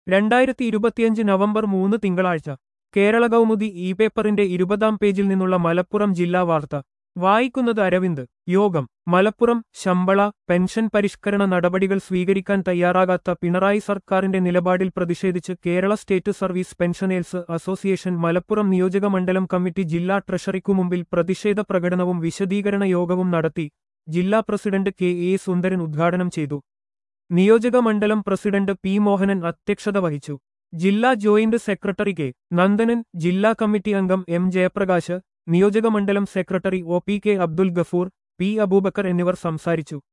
രണ്ടായിരത്തി ഇരുപത്തിയഞ്ച് നവംബർ മൂന്ന് തിങ്കളാഴ്ച കേരള കൗമുദി ഇ പേപ്പറിന്റെ ഇരുപതാം പേജിൽ നിന്നുള്ള മലപ്പുറം ജില്ലാ വാർത്ത വായിക്കുന്നത് അരവിന്ദ് യോഗം മലപ്പുറം ശമ്പള പെൻഷൻ പരിഷ്കരണ നടപടികൾ സ്വീകരിക്കാൻ തയ്യാറാകാത്ത പിണറായി സർക്കാരിന്റെ നിലപാടിൽ പ്രതിഷേധിച്ച് Kerala state service pensioners association Malappuram നിയോജക മണ്ഡലം കമ്മിറ്റി ജില്ലാ ട്രഷറിക്കു മുമ്പിൽ പ്രതിഷേധ പ്രകടനവും വിശദീകരണ യോഗവും നടത്തി ജില്ലാ പ്രസിഡന്റ് കെ എ സുന്ദരൻ ഉദ്ഘാടനം ചെയ്തു നിയോജക മണ്ഡലം പ്രസിഡന്റ് പി മോഹനൻ അധ്യക്ഷത വഹിച്ചു ജില്ലാ ജോയിന്റ് സെക്രട്ടറി കെ നന്ദനൻ ജില്ലാ കമ്മിറ്റി അംഗം എം ജയപ്രകാശ് നിയോജക മണ്ഡലം secretary O P K Abdul Gafoor P Abubakar എന്നിവർ സംസാരിച്ചു